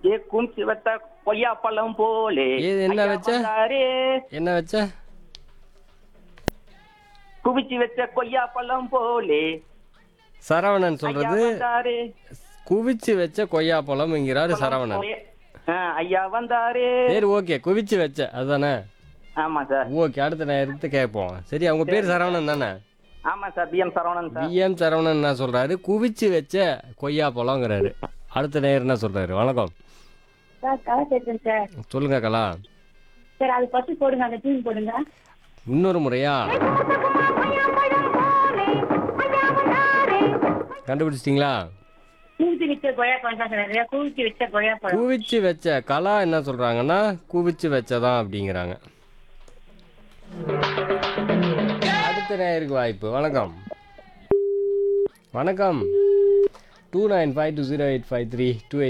ஏ கும்சி வச்ச கொய்யா பழம் போலே ஏது என்ன ஐயா வச்ச? வந்தாரே. என்ன வச்ச குவிச்சு வச்ச கொய்யா பழம் போலே சரவணன் ஐயா சொல்றது வந்தாரே. குவிச்சு வச்ச கொய்யா பழம்ங்கிறாரு சரவணன் ஆ, ஐயா வந்தாரே சரி ஓகே குவிச்சு வச்ச அதுதானே ஆமா சார் ஓகே அடுத்த நேரத்து கேட்போம் சரி அவங்க பேர் சரவணன் தானே ஆமா sir P M Saravanan sir PM Saravanan என்ன சொல்றாரு குவிச்சு வச்ச கொய்யா பழங்கிறாரு அடுத்த நேரம் என்ன சொல்றாரு வணக்கம் சார் கதை கேட்குறேன் சார் சொல்லுங்க கலா சார் அது ஃபர்ஸ்ட் போடுங்க அந்த டியூன் போடுங்க இன்னொரு முறையா கண்டுபிடிச்சிட்டிங்களா கூவிச்சு வச்ச கொய்யா பழம் தான் சார் கூவிச்சு வச்ச கொய்யா பழம் குவிச்சு வச்ச கலா என்ன சொல்றாங்கன்னா குவிச்சு வச்சதான் அப்படிங்கிறாங்க அடுத்த நேருக்கு வாய்ப்பு வணக்கம் வணக்கம் two nine five two zero eight five three two